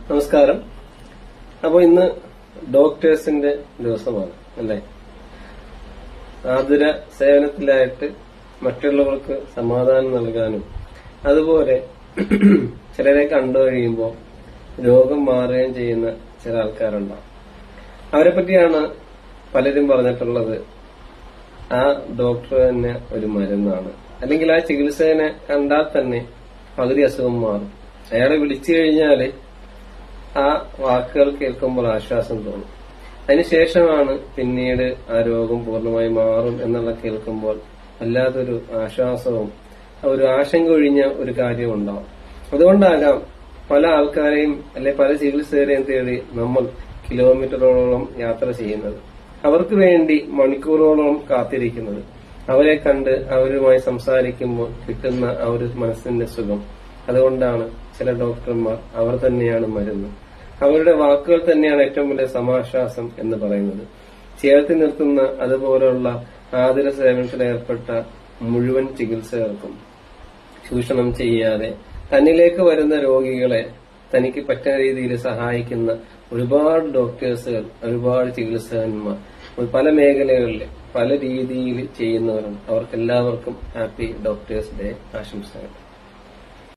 നമസ്കാരം അപ്പൊ ഇന്ന് ഡോക്ടേഴ്സിന്റെ ദിവസമാണ് അല്ലേ ആതുര സേവനത്തിലായിട്ട് മറ്റുള്ളവർക്ക് സമാധാനം നൽകാനും അതുപോലെ ചിലരെ കണ്ടു കഴിയുമ്പോൾ രോഗം മാറുകയും ചെയ്യുന്ന ചില ആൾക്കാരുണ്ടാവും അവരെ പറ്റിയാണ് പലരും പറഞ്ഞിട്ടുള്ളത് ആ ഡോക്ടർ തന്നെ ഒരു മരുന്നാണ് അല്ലെങ്കിൽ ആ ചികിത്സകനെ കണ്ടാൽ തന്നെ പകുതി അസുഖം മാറും അയാളെ വിളിച്ചു കഴിഞ്ഞാല് ആ വാക്കുകൾ കേൾക്കുമ്പോൾ ആശ്വാസം തോന്നും അതിനുശേഷമാണ് പിന്നീട് ആ രോഗം പൂർണ്ണമായി മാറും എന്നുള്ള കേൾക്കുമ്പോൾ വല്ലാത്തൊരു ആശ്വാസവും ഒരു ആശങ്ക ഒഴിഞ്ഞ ഒരു കാര്യം ഉണ്ടാവും അതുകൊണ്ടാകാം പല ആൾക്കാരെയും അല്ലെ പല ചികിത്സകരെയും തേടി നമ്മൾ കിലോമീറ്ററോളം യാത്ര ചെയ്യുന്നത് അവർക്ക് വേണ്ടി മണിക്കൂറോളം കാത്തിരിക്കുന്നത് അവരെ കണ്ട് അവരുമായി സംസാരിക്കുമ്പോൾ കിട്ടുന്ന ആ ഒരു മനസ്സിന്റെ സുഖം അതുകൊണ്ടാണ് ചില ഡോക്ടർമാർ അവർ തന്നെയാണ് മരുന്ന് അവരുടെ വാക്കുകൾ തന്നെയാണ് ഏറ്റവും വലിയ സമാശ്വാസം എന്ന് പറയുന്നത് ചേർത്തി നിർത്തുന്ന അതുപോലുള്ള ആതുര സേവനത്തിൽ ഏർപ്പെട്ട മുഴുവൻ ചികിത്സകർക്കും ചൂഷണം ചെയ്യാതെ തന്നിലേക്ക് വരുന്ന രോഗികളെ തനിക്ക് പറ്റുന്ന രീതിയിൽ സഹായിക്കുന്ന ഒരുപാട് ഡോക്ടേഴ്സുകൾ ഒരുപാട് ചികിത്സകന്മാർ പല മേഖലകളിൽ പല രീതിയിൽ ചെയ്യുന്നവരുണ്ട് അവർക്കെല്ലാവർക്കും ഹാപ്പി ഡോക്ടേഴ്സ് ഡേ ആശംസകൾ